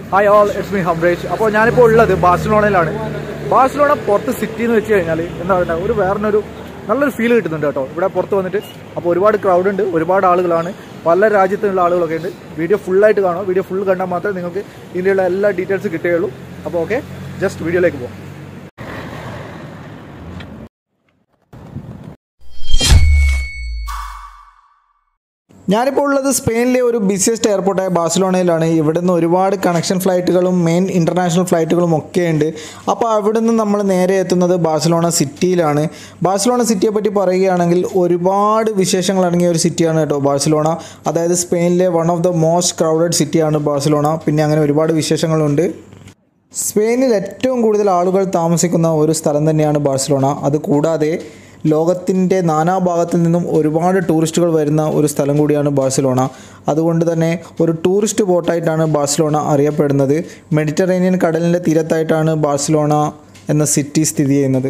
hi all it's me Hamresh അപ്പോൾ ഞാനിപ്പോൾ ഉള്ളത് ബാഴ്സലോണയിലാണ് ബാഴ്സലോണ പുറത്ത് സിറ്റി എന്ന് വെച്ച് കഴിഞ്ഞാൽ എന്താ പറയുക ഒരു വേറൊരു നല്ലൊരു ഫീൽ കിട്ടുന്നുണ്ട് കേട്ടോ ഇവിടെ പുറത്ത് വന്നിട്ട് അപ്പോൾ ഒരുപാട് ക്രൗഡ് ഉണ്ട് ഒരുപാട് ആളുകളാണ് പല രാജ്യത്തുള്ള ആളുകളൊക്കെ ഉണ്ട് വീഡിയോ ഫുള്ളായിട്ട് കാണുക വീഡിയോ ഫുൾ കണ്ടാൽ മാത്രമേ നിങ്ങൾക്ക് ഇതിലുള്ള എല്ലാ ഡീറ്റെയിൽസ് കിട്ടുകയുള്ളൂ അപ്പോൾ ഓക്കെ ജസ്റ്റ് വീഡിയോയിലേക്ക് പോകാം ഞാനിപ്പോൾ ഉള്ളത് സ്പെയിനിലെ ഒരു ബിസിയസ്റ്റ് എയർപോർട്ടായ ബാഴ്സലോണയിലാണ് ഇവിടെ നിന്ന് ഒരുപാട് കണക്ഷൻ ഫ്ലൈറ്റുകളും മെയിൻ ഇൻ്റർനാഷണൽ ഫ്ലൈറ്റുകളും ഒക്കെ ഉണ്ട് അപ്പോൾ അവിടെ നിന്ന് നമ്മൾ നേരെ എത്തുന്നത് ബാഴ്സലോണ സിറ്റിയിലാണ് ബാഴ്സലോണ സിറ്റിയെ പറ്റി പറയുകയാണെങ്കിൽ ഒരുപാട് വിശേഷങ്ങൾ അടങ്ങിയ ഒരു സിറ്റിയാണ് കേട്ടോ ബാഴ്സലോണ അതായത് സ്പെയിനിലെ one of the most crowded സിറ്റിയാണ് ബാഴ്സലോണ പിന്നെ അങ്ങനെ ഒരുപാട് വിശേഷങ്ങളുണ്ട് സ്പെയിനിൽ ഏറ്റവും കൂടുതൽ ആളുകൾ താമസിക്കുന്ന ഒരു സ്ഥലം തന്നെയാണ് ബാഴ്സലോണ അത് കൂടാതെ ലോകത്തിൻ്റെ നാനാഭാഗത്തിൽ നിന്നും ഒരുപാട് ടൂറിസ്റ്റുകൾ വരുന്ന ഒരു സ്ഥലം കൂടിയാണ് ബാഴ്സലോണ അതുകൊണ്ട് തന്നെ ഒരു ടൂറിസ്റ്റ് ബോട്ടായിട്ടാണ് ബാഴ്സലോണ അറിയപ്പെടുന്നത് മെഡിറ്ററേനിയൻ കടലിൻ്റെ തീരത്തായിട്ടാണ് ബാഴ്സലോണ എന്ന സിറ്റി സ്ഥിതി ചെയ്യുന്നത്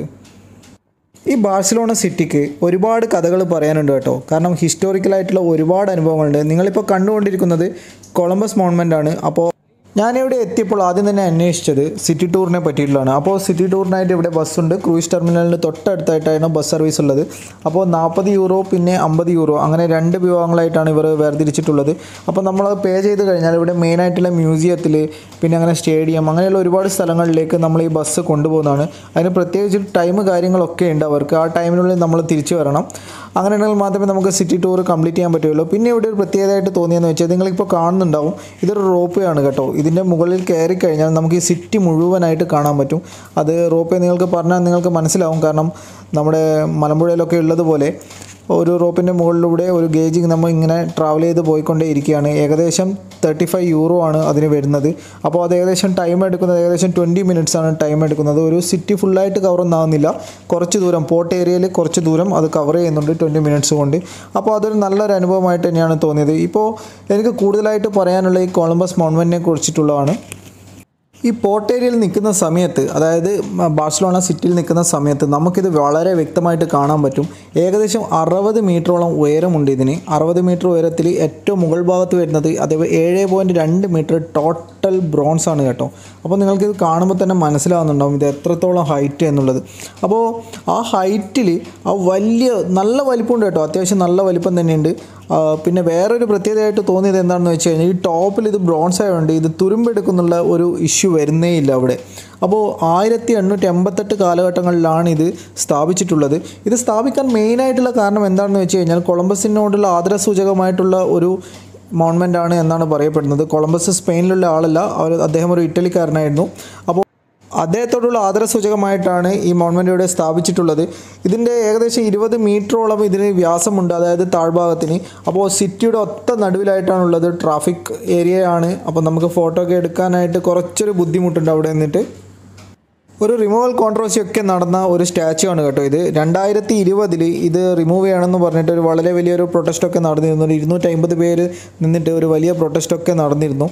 ഈ ബാഴ്സലോണ സിറ്റിക്ക് ഒരുപാട് കഥകൾ പറയാനുണ്ട് കേട്ടോ കാരണം ഹിസ്റ്റോറിക്കലായിട്ടുള്ള ഒരുപാട് അനുഭവങ്ങളുണ്ട് നിങ്ങളിപ്പോൾ കണ്ടുകൊണ്ടിരിക്കുന്നത് കൊളംബസ് മോൺമെൻ്റ് ആണ് അപ്പോൾ ഞാനിവിടെ എത്തിയപ്പോൾ ആദ്യം തന്നെ അന്വേഷിച്ചത് സിറ്റി ടൂറിനെ പറ്റിയിട്ടുള്ളതാണ് അപ്പോൾ സിറ്റി ടൂറിനായിട്ട് ഇവിടെ ബസ്സുണ്ട് ക്രൂയിസ് ടെർമിനലിന് തൊട്ടടുത്തായിട്ടാണ് ബസ് സർവീസ് ഉള്ളത് അപ്പോൾ നാൽപ്പത് യൂറോ പിന്നെ അമ്പത് യൂറോ അങ്ങനെ രണ്ട് വിഭാഗങ്ങളായിട്ടാണ് ഇവർ വേർതിരിച്ചിട്ടുള്ളത് അപ്പോൾ നമ്മൾ പേ ചെയ്ത് കഴിഞ്ഞാൽ ഇവിടെ മെയിനായിട്ടുള്ള മ്യൂസിയത്തിൽ പിന്നെ അങ്ങനെ സ്റ്റേഡിയം അങ്ങനെയുള്ള ഒരുപാട് സ്ഥലങ്ങളിലേക്ക് നമ്മൾ ഈ ബസ് കൊണ്ടുപോകുന്നതാണ് അതിന് പ്രത്യേകിച്ച് ടൈം കാര്യങ്ങളൊക്കെ ഉണ്ട് അവർക്ക് ആ ടൈമിനുള്ളിൽ നമ്മൾ തിരിച്ചു വരണം അങ്ങനെയാണെങ്കിൽ മാത്രമേ നമുക്ക് സിറ്റി ടൂർ കംപ്ലീറ്റ് ചെയ്യാൻ പറ്റുള്ളൂ പിന്നെ ഇവിടെ ഒരു പ്രത്യേകതയായിട്ട് തോന്നിയെന്ന് വെച്ചാൽ നിങ്ങളിപ്പോൾ കാണുന്നുണ്ടാവും ഇതൊരു റോപ്പ് ആണ് കേട്ടോ ഇതിൻ്റെ മുകളിൽ കയറി കഴിഞ്ഞാൽ നമുക്ക് ഈ സിറ്റി മുഴുവനായിട്ട് കാണാൻ പറ്റും അത് റോപ്പ് നിങ്ങൾക്ക് പറഞ്ഞാൽ നിങ്ങൾക്ക് മനസ്സിലാവും കാരണം നമ്മുടെ മലമ്പുഴയിലൊക്കെ ഉള്ളതുപോലെ ഒരു റോപ്പിൻ്റെ മുകളിലൂടെ ഒരു ഗേജ് നമ്മൾ ഇങ്ങനെ ട്രാവൽ ചെയ്ത് പോയിക്കൊണ്ടേ ഇരിക്കുകയാണ് ഏകദേശം തേർട്ടി ഫൈവ് യൂറോ ആണ് അതിന് വരുന്നത് അപ്പോൾ അത് ഏകദേശം ടൈം എടുക്കുന്നത് ഏകദേശം ട്വൻറ്റി മിനിറ്റ്സ് ആണ് ടൈം എടുക്കുന്നത് ഒരു സിറ്റി ഫുള്ളായിട്ട് കവർ ഒന്നാകുന്നില്ല കുറച്ച് ദൂരം പോർട്ട് ഏരിയയിൽ കുറച്ച് ദൂരം അത് കവർ ചെയ്യുന്നുണ്ട് ട്വൻറ്റി മിനിറ്റ്സ് കൊണ്ട് അപ്പോൾ അതൊരു നല്ലൊരു അനുഭവമായിട്ട് തന്നെയാണ് തോന്നിയത് ഇപ്പോൾ എനിക്ക് കൂടുതലായിട്ട് പറയാനുള്ള ഈ കൊളംബസ് മോൺമെൻറ്റിനെ കുറിച്ചിട്ടുള്ളതാണ് ഈ പോർട്ട് ഏരിയയിൽ നിൽക്കുന്ന സമയത്ത് അതായത് ബാഴ്സലോണ സിറ്റിയിൽ നിൽക്കുന്ന സമയത്ത് നമുക്കിത് വളരെ വ്യക്തമായിട്ട് കാണാൻ പറ്റും ഏകദേശം അറുപത് മീറ്ററോളം ഉയരമുണ്ട് ഇതിന് അറുപത് മീറ്റർ ഉയരത്തിൽ ഏറ്റവും മുകൾ ഭാഗത്ത് വരുന്നത് അതേപോലെ ഏഴ് പോയിൻറ്റ് രണ്ട് മീറ്റർ ടോട്ടൽ ബ്രോൺസ് ആണ് കേട്ടോ അപ്പോൾ നിങ്ങൾക്കിത് കാണുമ്പോൾ തന്നെ മനസ്സിലാവുന്നുണ്ടാവും ഇത് എത്രത്തോളം ഹൈറ്റ് എന്നുള്ളത് അപ്പോൾ ആ ഹൈറ്റിൽ ആ വലിയ നല്ല വലിപ്പമുണ്ട് കേട്ടോ അത്യാവശ്യം നല്ല വലിപ്പം തന്നെയുണ്ട് ആ, പിന്നെ വേറൊരു പ്രത്യേകതയായിട്ട് തോന്നിയത് എന്താണെന്ന് വെച്ച് കഴിഞ്ഞാൽ ഈ ടോപ്പിൽ ഇത് ബ്രോൺസ് ആയതുകൊണ്ട് ഇത് തുരുമ്പെടുക്കുന്നുള്ള ഒരു ഇഷ്യൂ വരുന്നേ ഇല്ല അവിടെ അപ്പോൾ ആയിരത്തി എണ്ണൂറ്റി എൺപത്തെട്ട് കാലഘട്ടങ്ങളിലാണ് ഇത് സ്ഥാപിച്ചിട്ടുള്ളത് ഇത് സ്ഥാപിക്കാൻ മെയിനായിട്ടുള്ള കാരണം എന്താണെന്ന് വെച്ച് കഴിഞ്ഞാൽ കൊളംബസിനോടുള്ള ആദരസൂചകമായിട്ടുള്ള ഒരു മോൺമെൻ്റ് ആണ് എന്നാണ് പറയപ്പെടുന്നത് കൊളംബസ് സ്പെയിനിലുള്ള ആളല്ല അവർ അദ്ദേഹം ഒരു ഇറ്റലിക്കാരനായിരുന്നു അപ്പോൾ അദ്ദേഹത്തോടുള്ള ആദരസൂചകമായിട്ടാണ് ഈ മോൺമെൻ്റ് ഇവിടെ സ്ഥാപിച്ചിട്ടുള്ളത് ഇതിൻ്റെ ഏകദേശം ഇരുപത് മീറ്ററോളം ഇതിന് വ്യാസമുണ്ട് അതായത് താഴ്ഭാഗത്തിന് അപ്പോൾ സിറ്റിയുടെ ഒത്ത നടുവിലായിട്ടാണുള്ളത് ട്രാഫിക് ഏരിയ ആണ് അപ്പോൾ നമുക്ക് ഫോട്ടോ ഒക്കെ എടുക്കാനായിട്ട് കുറച്ചൊരു ബുദ്ധിമുട്ടുണ്ട് അവിടെ നിന്നിട്ട് ഒരു റിമൂവൽ കോൺട്രവേഴ്സി ഒക്കെ നടന്ന ഒരു സ്റ്റാച്ചു ആണ് കേട്ടോ ഇത് രണ്ടായിരത്തി ഇരുപതിൽ ഇത് റിമൂവ് ചെയ്യണമെന്ന് പറഞ്ഞിട്ട് ഒരു വളരെ വലിയൊരു പ്രൊട്ടസ്റ്റ് ഒക്കെ നടന്നിരുന്നു ഒരു ഇരുന്നൂറ്റി അമ്പത് പേര് നിന്നിട്ട് ഒരു വലിയ പ്രൊട്ടസ്റ്റ് ഒക്കെ നടന്നിരുന്നു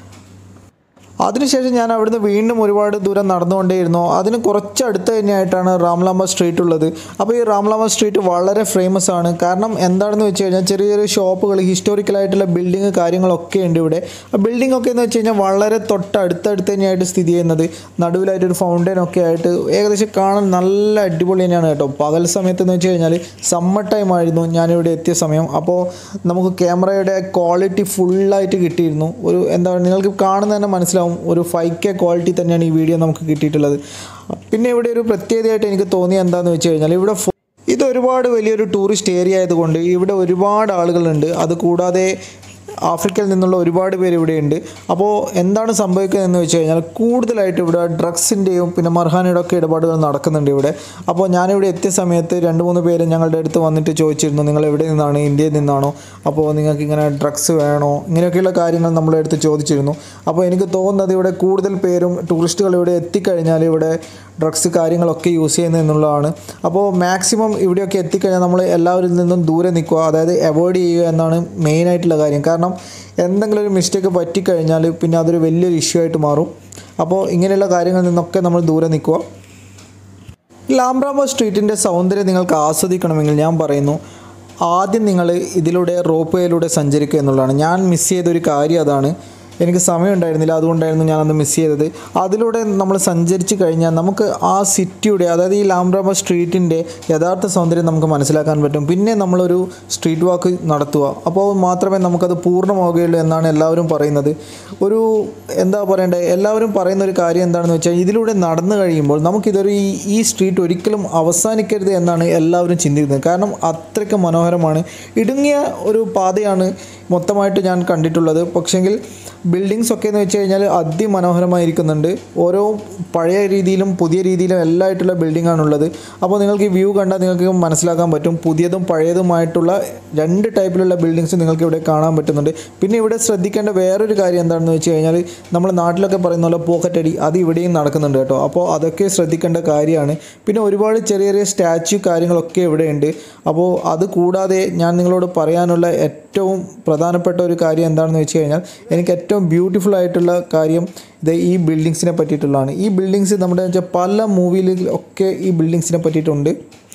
അതിനുശേഷം ഞാൻ അവിടുന്ന് വീണ്ടും ഒരുപാട് ദൂരം നടന്നുകൊണ്ടേയിരുന്നു അതിന് കുറച്ച് അടുത്ത് തന്നെയായിട്ടാണ് റാംലാമ്പ സ്ട്രീറ്റ് ഉള്ളത് അപ്പോൾ ഈ റാംലാമ്പ സ്ട്രീറ്റ് വളരെ ഫേമസ് ആണ് കാരണം എന്താണെന്ന് വെച്ച് കഴിഞ്ഞാൽ ചെറിയ ചെറിയ ഷോപ്പുകൾ ഹിസ്റ്റോറിക്കലായിട്ടുള്ള ബിൽഡിങ് കാര്യങ്ങളൊക്കെ ഉണ്ട് ഇവിടെ ആ ബിൽഡിംഗ് ഒക്കെ എന്ന് വെച്ച് കഴിഞ്ഞാൽ വളരെ തൊട്ടടുത്തടുത്ത് തന്നെയായിട്ട് സ്ഥിതി ചെയ്യുന്നത് നടുവിലായിട്ട് ഒരു ഫൗണ്ടൈൻ ഒക്കെ ആയിട്ട് ഏകദേശം കാണാൻ നല്ല അടിപൊളി തന്നെയാണ് കേട്ടോ പകൽ സമയത്ത് എന്ന് വെച്ച് കഴിഞ്ഞാൽ സമ്മർ ടൈം ആയിരുന്നു ഞാനിവിടെ എത്തിയ സമയം അപ്പോൾ നമുക്ക് ക്യാമറയുടെ ക്വാളിറ്റി ഫുള്ളായിട്ട് കിട്ടിയിരുന്നു ഒരു എന്താ പറയുക നിങ്ങൾക്ക് കാണുന്ന തന്നെ മനസ്സിലാവും ഒരു ഫൈവ് കെ ക്വാളിറ്റി തന്നെയാണ് ഈ വീഡിയോ നമുക്ക് കിട്ടിയിട്ടുള്ളത് പിന്നെ ഇവിടെ ഒരു പ്രത്യേകതയായിട്ട് എനിക്ക് തോന്നിയത് എന്താണെന്ന് വെച്ച് കഴിഞ്ഞാൽ ഇവിടെ ഫു- ഇത് ഒരുപാട് വലിയൊരു ടൂറിസ്റ്റ് ഏരിയ ആയതുകൊണ്ട് ഇവിടെ ഒരുപാട് ആളുകളുണ്ട് അത് കൂടാതെ ആഫ്രിക്കയിൽ നിന്നുള്ള ഒരുപാട് പേര് ഇവിടെയുണ്ട് അപ്പോൾ എന്താണ് സംഭവിക്കുന്നത് എന്ന് വെച്ച് കഴിഞ്ഞാൽ കൂടുതലായിട്ട് ഇവിടെ ഡ്രഗ്സിൻ്റെയും പിന്നെ മർഹാനയുടെ ഒക്കെ ഇടപാടുകൾ നടക്കുന്നുണ്ട് ഇവിടെ അപ്പോൾ ഞാനിവിടെ എത്തിയ സമയത്ത് രണ്ട് മൂന്ന് പേര് ഞങ്ങളുടെ അടുത്ത് വന്നിട്ട് ചോദിച്ചിരുന്നു നിങ്ങൾ എവിടെ നിന്നാണ് ഇന്ത്യയിൽ നിന്നാണോ അപ്പോൾ നിങ്ങൾക്ക് ഇങ്ങനെ ഡ്രഗ്സ് വേണോ ഇങ്ങനെയൊക്കെയുള്ള കാര്യങ്ങൾ നമ്മളെ അടുത്ത് ചോദിച്ചിരുന്നു അപ്പോൾ എനിക്ക് തോന്നുന്നത് ഇവിടെ കൂടുതൽ പേരും ടൂറിസ്റ്റുകൾ ഇവിടെ എത്തിക്കഴിഞ്ഞാൽ ഇവിടെ ഡ്രഗ്സ് കാര്യങ്ങളൊക്കെ യൂസ് ചെയ്യുന്നത് എന്നുള്ളതാണ് അപ്പോൾ മാക്സിമം ഇവിടെയൊക്കെ എത്തിക്കഴിഞ്ഞാൽ നമ്മൾ എല്ലാവരിൽ നിന്നും ദൂരെ നിൽക്കുക അതായത് അവോയ്ഡ് ചെയ്യുക എന്നാണ് മെയിനായിട്ടുള്ള കാര്യം കാരണം എന്തെങ്കിലും ഒരു മിസ്റ്റേക്ക് പറ്റിക്കഴിഞ്ഞാൽ പിന്നെ അതൊരു വലിയൊരു ഇഷ്യൂ ആയിട്ട് മാറും അപ്പോൾ ഇങ്ങനെയുള്ള കാര്യങ്ങളിൽ നിന്നൊക്കെ നമ്മൾ ദൂരെ നിൽക്കുക ലാംബ്രാമോ സ്ട്രീറ്റിൻ്റെ സൗന്ദര്യം നിങ്ങൾക്ക് ആസ്വദിക്കണമെങ്കിൽ ഞാൻ പറയുന്നു ആദ്യം നിങ്ങൾ ഇതിലൂടെ റോപ്പ് വേയിലൂടെ സഞ്ചരിക്കുക എന്നുള്ളതാണ് ഞാൻ മിസ് ചെയ്തൊരു കാര്യം അതാണ് എനിക്ക് സമയം ഉണ്ടായിരുന്നില്ല അതുകൊണ്ടായിരുന്നു ഞാൻ അന്ന് മിസ് ചെയ്തത് അതിലൂടെ നമ്മൾ സഞ്ചരിച്ച് കഴിഞ്ഞാൽ നമുക്ക് ആ സിറ്റിയുടെ അതായത് ഈ ലാംബ്രാബ സ്ട്രീറ്റിൻ്റെ യഥാർത്ഥ സൗന്ദര്യം നമുക്ക് മനസ്സിലാക്കാൻ പറ്റും പിന്നെ നമ്മളൊരു സ്ട്രീറ്റ് വാക്ക് നടത്തുക അപ്പോൾ മാത്രമേ നമുക്കത് പൂർണ്ണമാവുകയുള്ളൂ എന്നാണ് എല്ലാവരും പറയുന്നത് ഒരു എന്താ പറയണ്ടത് എല്ലാവരും പറയുന്ന ഒരു കാര്യം എന്താണെന്ന് വെച്ചാൽ ഇതിലൂടെ നടന്നു കഴിയുമ്പോൾ നമുക്കിതൊരു ഈ ഈ സ്ട്രീറ്റ് ഒരിക്കലും അവസാനിക്കരുത് എന്നാണ് എല്ലാവരും ചിന്തിക്കുന്നത് കാരണം അത്രയ്ക്ക് മനോഹരമാണ് ഇടുങ്ങിയ ഒരു പാതയാണ് മൊത്തമായിട്ട് ഞാൻ കണ്ടിട്ടുള്ളത് പക്ഷെങ്കിൽ ബിൽഡിങ്സ് ഒക്കെ എന്ന് വെച്ച് കഴിഞ്ഞാൽ അതിമനോഹരമായിരിക്കുന്നുണ്ട് ഓരോ പഴയ രീതിയിലും പുതിയ രീതിയിലും എല്ലാം ആയിട്ടുള്ള ബിൽഡിംഗ് ആണുള്ളത് അപ്പോൾ നിങ്ങൾക്ക് ഈ വ്യൂ കണ്ടാൽ നിങ്ങൾക്ക് മനസ്സിലാക്കാൻ പറ്റും പുതിയതും പഴയതുമായിട്ടുള്ള രണ്ട് ടൈപ്പിലുള്ള ബിൽഡിങ്സ് നിങ്ങൾക്ക് ഇവിടെ കാണാൻ പറ്റുന്നുണ്ട് പിന്നെ ഇവിടെ ശ്രദ്ധിക്കേണ്ട വേറൊരു കാര്യം എന്താണെന്ന് വെച്ച് കഴിഞ്ഞാൽ നമ്മൾ നാട്ടിലൊക്കെ പറയുന്ന പോലെ പോക്കറ്റടി അത് ഇവിടെയും നടക്കുന്നുണ്ട് കേട്ടോ അപ്പോൾ അതൊക്കെ ശ്രദ്ധിക്കേണ്ട കാര്യമാണ് പിന്നെ ഒരുപാട് ചെറിയ ചെറിയ സ്റ്റാച്യു കാര്യങ്ങളൊക്കെ ഇവിടെയുണ്ട് അപ്പോൾ അത് കൂടാതെ ഞാൻ നിങ്ങളോട് പറയാനുള്ള ഏറ്റവും പ്രധാനപ്പെട്ട ഒരു കാര്യം എന്താണെന്ന് വെച്ച് കഴിഞ്ഞാൽ എനിക്ക് ഏറ്റവും ബ്യൂട്ടിഫുൾ ആയിട്ടുള്ള കാര്യം ഇത് ഈ ബിൽഡിങ്സിനെ പറ്റിയിട്ടുള്ളതാണ് ഈ ബിൽഡിങ്സ് നമ്മുടെ വെച്ചാൽ പല മൂവിയിൽ ഒക്കെ ഈ ബിൽഡിങ്സിനെ പറ്റിയിട്ടുണ്ട്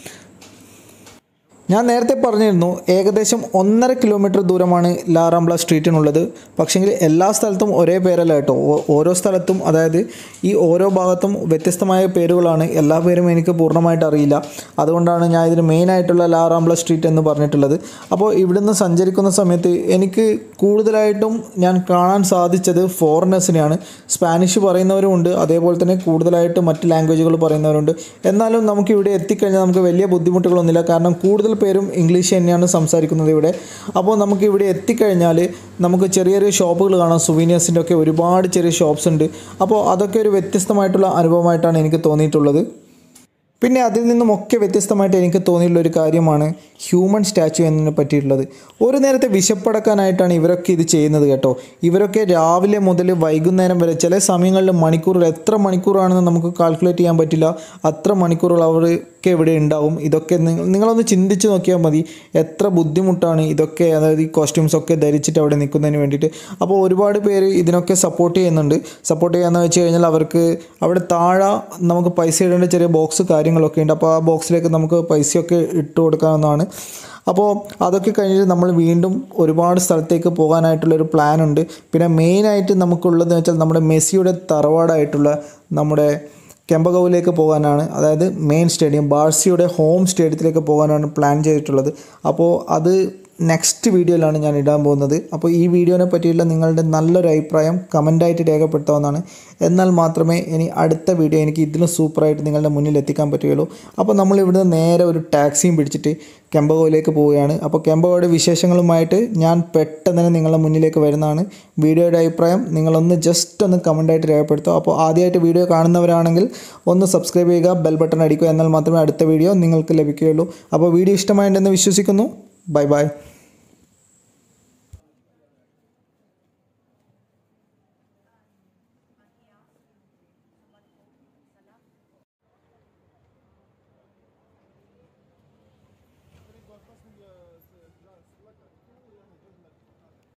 ഞാൻ നേരത്തെ പറഞ്ഞിരുന്നു ഏകദേശം ഒന്നര കിലോമീറ്റർ ദൂരമാണ് ലാറാംബ്ല സ്ട്രീറ്റിനുള്ളത് പക്ഷേങ്കിൽ എല്ലാ സ്ഥലത്തും ഒരേ പേരല്ല കേട്ടോ ഓ- ഓരോ സ്ഥലത്തും അതായത് ഈ ഓരോ ഭാഗത്തും വ്യത്യസ്തമായ പേരുകളാണ് എല്ലാ പേരും എനിക്ക് പൂർണ്ണമായിട്ട് അറിയില്ല അതുകൊണ്ടാണ് ഞാൻ ഇതിന് മെയിനായിട്ടുള്ള ലാറാംബ്ല സ്ട്രീറ്റ് എന്ന് പറഞ്ഞിട്ടുള്ളത് അപ്പോൾ ഇവിടുന്ന് സഞ്ചരിക്കുന്ന സമയത്ത് എനിക്ക് കൂടുതലായിട്ടും ഞാൻ കാണാൻ സാധിച്ചത് ഫോറിനേഴ്സിനെയാണ് സ്പാനിഷ് പറയുന്നവരുമുണ്ട് അതേപോലെ തന്നെ കൂടുതലായിട്ട് മറ്റ് ലാംഗ്വേജുകൾ പറയുന്നവരുണ്ട് എന്നാലും നമുക്ക് ഇവിടെ എത്തിക്കഴിഞ്ഞാൽ നമുക്ക് വലിയ ബുദ്ധിമുട്ടുകളൊന്നുമില്ല കാരണം കൂടുതൽ പേരും ഇംഗ്ലീഷ് തന്നെയാണ് സംസാരിക്കുന്നത് ഇവിടെ അപ്പോൾ നമുക്ക് ഇവിടെ എത്തിക്കഴിഞ്ഞാൽ നമുക്ക് ചെറിയ ചെറിയ ഷോപ്പുകൾ കാണാം സുവീനിയേഴ്സിൻ്റെ ഒക്കെ ഒരുപാട് ചെറിയ ഷോപ്സ് ഉണ്ട് അപ്പോൾ അതൊക്കെ ഒരു വ്യത്യസ്തമായിട്ടുള്ള അനുഭവമായിട്ടാണ് എനിക്ക് തോന്നിയിട്ടുള്ളത് പിന്നെ അതിൽ നിന്നുമൊക്കെ വ്യത്യസ്തമായിട്ട് എനിക്ക് തോന്നിയിട്ടുള്ള ഒരു കാര്യമാണ് ഹ്യൂമൻ സ്റ്റാച്ചു എന്നതിനെ പറ്റിയിട്ടുള്ളത് ഒരു നേരത്തെ വിശപ്പടക്കാനായിട്ടാണ് ഇവരൊക്കെ ഇത് ചെയ്യുന്നത് കേട്ടോ ഇവരൊക്കെ രാവിലെ മുതൽ വൈകുന്നേരം വരെ ചില സമയങ്ങളിൽ മണിക്കൂറിൽ എത്ര മണിക്കൂറാണെന്ന് നമുക്ക് കാൽക്കുലേറ്റ് ചെയ്യാൻ പറ്റില്ല അത്ര മണിക്കൂറുകൾ അവർക്ക് ഇവിടെ ഉണ്ടാവും ഇതൊക്കെ നിങ്ങൾ നിങ്ങളൊന്ന് ചിന്തിച്ച് നോക്കിയാൽ മതി എത്ര ബുദ്ധിമുട്ടാണ് ഇതൊക്കെ അതായത് ഈ കോസ്റ്റ്യൂംസ് ഒക്കെ ധരിച്ചിട്ട് അവിടെ നിൽക്കുന്നതിന് വേണ്ടിയിട്ട് അപ്പോൾ ഒരുപാട് പേര് ഇതിനൊക്കെ സപ്പോർട്ട് ചെയ്യുന്നുണ്ട് സപ്പോർട്ട് ചെയ്യാന്ന് വെച്ച് കഴിഞ്ഞാൽ അവർക്ക് അവിടെ താഴെ നമുക്ക് പൈസ ഇടേണ്ട ചെറിയ ബോക്സ് കാര്യങ്ങളൊക്കെ ഉണ്ട് അപ്പോൾ ആ ബോക്സിലേക്ക് നമുക്ക് പൈസയൊക്കെ ഇട്ട് കൊടുക്കാവുന്നതാണ് അപ്പോൾ അതൊക്കെ കഴിഞ്ഞിട്ട് നമ്മൾ വീണ്ടും ഒരുപാട് സ്ഥലത്തേക്ക് പോകാനായിട്ടുള്ളൊരു പ്ലാൻ ഉണ്ട് പിന്നെ മെയിനായിട്ട് നമുക്കുള്ളതെന്ന് വെച്ചാൽ നമ്മുടെ മെസ്സിയുടെ തറവാടായിട്ടുള്ള നമ്മുടെ കെമ്പകൗവിലേക്ക് പോകാനാണ് അതായത് മെയിൻ സ്റ്റേഡിയം ബാഴ്സിയുടെ ഹോം സ്റ്റേഡിയത്തിലേക്ക് പോകാനാണ് പ്ലാൻ ചെയ്തിട്ടുള്ളത് അപ്പോൾ അത് നെക്സ്റ്റ് വീഡിയോയിലാണ് ഞാൻ ഇടാൻ പോകുന്നത് അപ്പോൾ ഈ വീഡിയോനെ പറ്റിയുള്ള നിങ്ങളുടെ നല്ലൊരു അഭിപ്രായം കമൻ്റായിട്ട് രേഖപ്പെടുത്താവുന്നതാണ് എന്നാൽ മാത്രമേ ഇനി അടുത്ത വീഡിയോ എനിക്ക് ഇതിലും സൂപ്പറായിട്ട് നിങ്ങളുടെ മുന്നിൽ എത്തിക്കാൻ പറ്റുകയുള്ളൂ അപ്പോൾ നമ്മൾ ഇവിടുന്ന് നേരെ ഒരു ടാക്സിയും പിടിച്ചിട്ട് കെമ്പകോയിലേക്ക് പോവുകയാണ് അപ്പോൾ കെമ്പകോയുടെ വിശേഷങ്ങളുമായിട്ട് ഞാൻ പെട്ടെന്ന് തന്നെ നിങ്ങളുടെ മുന്നിലേക്ക് വരുന്നതാണ് വീഡിയോയുടെ അഭിപ്രായം നിങ്ങളൊന്ന് ജസ്റ്റ് ഒന്ന് കമൻ്റായിട്ട് രേഖപ്പെടുത്തുക അപ്പോൾ ആദ്യമായിട്ട് വീഡിയോ കാണുന്നവരാണെങ്കിൽ ഒന്ന് സബ്സ്ക്രൈബ് ചെയ്യുക ബെൽ ബട്ടൺ അടിക്കുക എന്നാൽ മാത്രമേ അടുത്ത വീഡിയോ നിങ്ങൾക്ക് ലഭിക്കുകയുള്ളൂ അപ്പോൾ വീഡിയോ ഇഷ്ടമായിട്ടുണ്ടെന്ന് വിശ്വസിക്കുന്നു ബൈ ബൈ